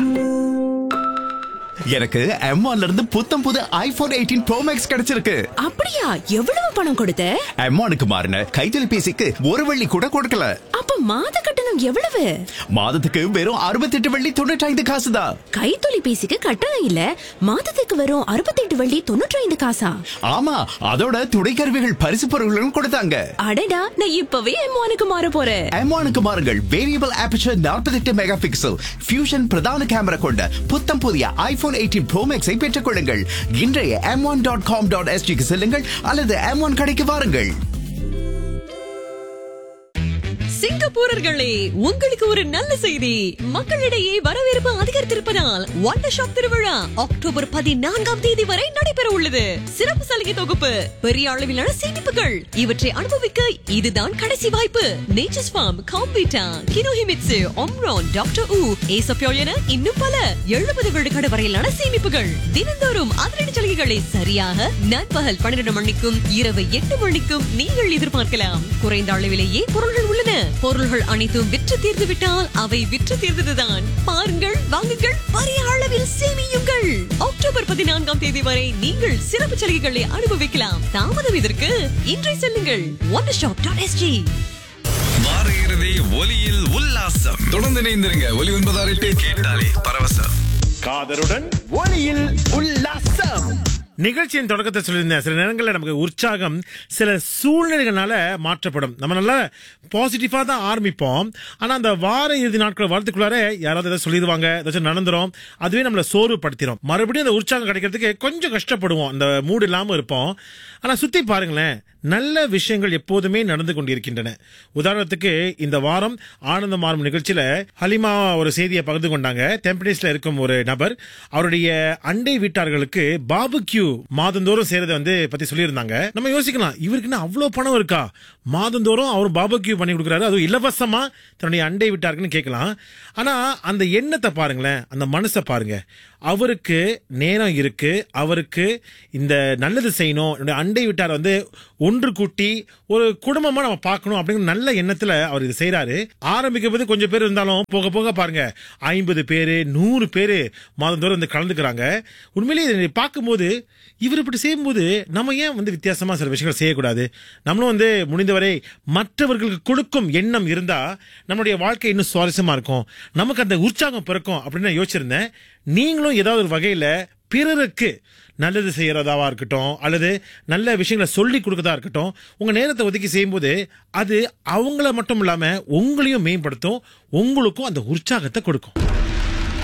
எனக்கு M1 இருந்து புத்தம் புது ஐபோன் எயிட்டீன் ப்ரோ மேக்ஸ் கிடைச்சிருக்கு அப்படியா எவ்வளவு பணம் கொடுத்த M1க்கு மாறின கைத்தொலைபேசிக்கு ஒரு வெள்ளி கூட கொடுக்கல அப்ப மாத கட்டணம் எவ்வளவு மாதத்துக்கு வெறும் அறுபத்தெட்டு வெள்ளி தொண்ணூற்றி ஐந்து காசு தான் கைத்தொலைபேசிக்கு கட்டணம் இல்ல மாதத்துக்கு வரும் அறுபத்தெட்டு வள்ளி தொண்ணூற்றி ஐந்து காசா ஆமா அதோட துணைக்கருவிகள் பரிசு பொருள்களும் கொடுத்தாங்க அடடா நான் இப்பவே எம்மானுக்கு மாற போறேன் M1க்கு மாறுங்கள் variable aperture 48 mega pixel fusion பிரதான கேமரா கொண்ட புத்தம் புதிய ஐபோன் எயிட்டீன் ப்ரோ மேக்ஸை பெற்றுக் கொள்ளுங்கள் இன்றைய M one dot com dot எஸ்டிக்கு செல்லுங்கள் அல்லது எம் ஒன் கடைக்கு வாருங்கள் சிங்கப்பூரர்களே உங்களுக்கு ஒரு நல்ல செய்தி மக்களிடையே வரவேற்பு அதிகரித்திருப்பதால் ஒண்டர் ஷாப் திருவிழா அக்டோபர் பதினான்காம் தேதி வரை நடைபெற உள்ளது சிறப்பு சலுகை தொகுப்பு பெரிய அளவிலான சேமிப்புகள் இவற்றை அனுபவிக்க இதுதான் கடைசி வாய்ப்பு நேச்சர்ஸ் ஃபார்ம் காம்பீட்டா கினோஹிமிட்சு ஒம்ரான் டாக்டர் ஊ ஏசப்யோ என இன்னும் பல எழுபது விழுக்காடு வரையிலான சேமிப்புகள் தினந்தோறும் அதிரடி சலுகைகளை சரியாக நண்பகல் பன்னிரண்டு மணிக்கும் இரவு எட்டு மணிக்கும் நீங்கள் எதிர்பார்க்கலாம் குறைந்த அளவிலேயே பொருள்கள் உள்ளன பொருள்கள் அனைத்தும் விற்று தீர்ந்து விட்டால் அவை விற்று தீர்ந்ததுதான் பாருங்கள் வாங்குங்கள் பெரிய அளவில் சேமியுங்கள் அக்டோபர் பதினான்காம் தேதி வரை நீங்கள் சிறப்பு சலுகைகளை அனுபவிக்கலாம் தாமதம் இதற்கு இன்றை செல்லுங்கள் ஒன் ஷாப் டாட் எஸ்ஜி வார இறுதி ஒலியில் உல்லாசம் தொடர்ந்து இணைந்திருங்க ஒலி ஒன்பதாறு எட்டு கேட்டாலே பரவசம் காதருடன் ஒளியில் உல்லாசம் நிகழ்ச்சியின் தொடக்கத்தை சொல்லியிருந்தேன் சில நேரங்களில் நமக்கு உற்சாகம் சில சூழ்நிலைகளால மாற்றப்படும் நம்ம நல்லா பாசிட்டிவா தான் ஆரம்பிப்போம் ஆனா அந்த வார இறுதி நாட்கள் வரதுக்குள்ளார யாராவது ஏதாவது சொல்லிடுவாங்க ஏதாச்சும் நடந்துரும் அதுவே நம்மளை சோர்வுபடுத்திடும் மறுபடியும் அந்த உற்சாகம் கிடைக்கிறதுக்கு கொஞ்சம் கஷ்டப்படுவோம் அந்த மூடு இல்லாம இருப்போம் ஆனா சுத்தி பாருங்களேன் நல்ல விஷயங்கள் எப்போதுமே நடந்து கொண்டிருக்கின்றன உதாரணத்துக்கு இந்த வாரம் ஆனந்த மாறும் நிகழ்ச்சியில ஹலிமா ஒரு செய்தியை பகிர்ந்து கொண்டாங்க டெம்பரேஸ்ல இருக்கும் ஒரு நபர் அவருடைய அண்டை வீட்டார்களுக்கு பாபுக்யூ மாதந்தோறும் செய்யறதை வந்து பத்தி சொல்லியிருந்தாங்க நம்ம யோசிக்கலாம் இவருக்கு என்ன அவ்வளவு பணம் இருக்கா மாதந்தோறும் அவர் பாபுக்யூ பண்ணி கொடுக்குறாரு அதுவும் இலவசமா தன்னுடைய அண்டை வீட்டாருக்குன்னு கேட்கலாம் ஆனா அந்த எண்ணத்தை பாருங்களேன் அந்த மனசை பாருங்க அவருக்கு நேரம் இருக்கு அவருக்கு இந்த நல்லது செய்யணும் என்னுடைய அண்டை வீட்டார் வந்து ஒன்று கூட்டி ஒரு குடும்பமா நம்ம பார்க்கணும் அப்படிங்கிற நல்ல எண்ணத்துல அவர் இது செய்யறாரு ஆரம்பிக்கும் போது கொஞ்சம் பேர் இருந்தாலும் போக போக பாருங்க ஐம்பது பேரு நூறு பேரு மாதந்தோறும் வந்து கலந்துக்கிறாங்க உண்மையிலேயே இதை பார்க்கும்போது இவர் இப்படி செய்யும்போது நம்ம ஏன் வந்து வித்தியாசமா சில விஷயங்கள் செய்யக்கூடாது நம்மளும் வந்து முடிந்தவரை மற்றவர்களுக்கு கொடுக்கும் எண்ணம் இருந்தா நம்மளுடைய வாழ்க்கை இன்னும் சுவாரஸ்யமா இருக்கும் நமக்கு அந்த உற்சாகம் பிறக்கும் அப்படின்னு நான் யோசிச்சிருந்தேன் நீங்களும் ஏதாவது ஒரு வகையில பிறருக்கு நல்லது செய்யறதாவா இருக்கட்டும் அல்லது நல்ல விஷயங்களை சொல்லி கொடுக்கறதா இருக்கட்டும் உங்க நேரத்தை ஒதுக்கி செய்யும்போது அது அவங்கள மட்டும் இல்லாம உங்களையும் மேம்படுத்தும் உங்களுக்கும் அந்த உற்சாகத்தை கொடுக்கும்